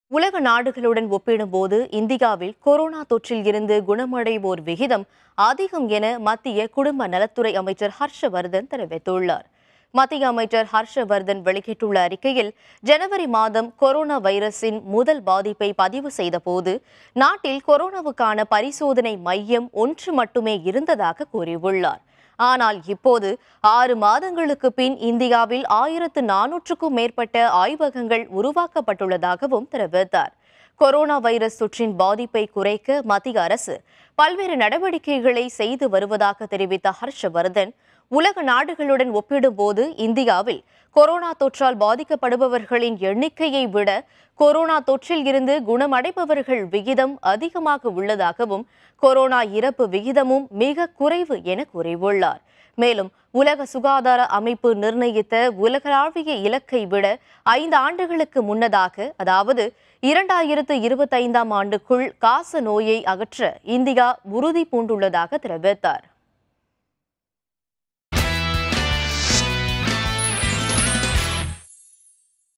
உலக நாடுகளுடன் ஒப்பிடும்போது இந்தியாவில் கொரோனா தொற்றில் இருந்து குணமடைவோர் விகிதம் அதிகம் என மத்திய குடும்ப நலத்துறை அமைச்சர் ஹர்ஷவர்தன் தெரிவித்துள்ளார் மத்திய அமைச்சர் ஹர்ஷவர்தன் வெளியிட்டுள்ள அறிக்கையில் ஜனவரி மாதம் கொரோனா வைரஸின் முதல் பாதிப்பை பதிவு செய்தபோது நாட்டில் கொரோனாவுக்கான பரிசோதனை மையம் ஒன்று மட்டுமே இருந்ததாக கூறியுள்ளார் ஆனால் இப்போது ஆறு மாதங்களுக்கு பின் இந்தியாவில் ஆயிரத்து நானூற்றுக்கும் மேற்பட்ட ஆய்வகங்கள் உருவாக்கப்பட்டுள்ளதாகவும் தெரிவித்தார் கொரோனா வைரஸ் தொற்றின் பாதிப்பை குறைக்க மத்திய அரசு பல்வேறு நடவடிக்கைகளை செய்து வருவதாக தெரிவித்த ஹர்ஷவர்தன் உலக நாடுகளுடன் ஒப்பிடும்போது இந்தியாவில் கொரோனா தொற்றால் பாதிக்கப்படுபவர்களின் எண்ணிக்கையை விட கொரோனா தொற்றில் இருந்து குணமடைபவர்கள் விகிதம் அதிகமாக உள்ளதாகவும் கொரோனா இறப்பு விகிதமும் மிக குறைவு என கூறியுள்ளார் மேலும் உலக சுகாதார அமைப்பு நிர்ணயித்த உலகளாவிய இலக்கை விட ஐந்து ஆண்டுகளுக்கு முன்னதாக அதாவது இரண்டாயிரத்து இருபத்தைந்தாம் ஆண்டுக்குள் காச நோயை அகற்ற இந்தியா உறுதி பூண்டுள்ளதாக தெரிவித்தார்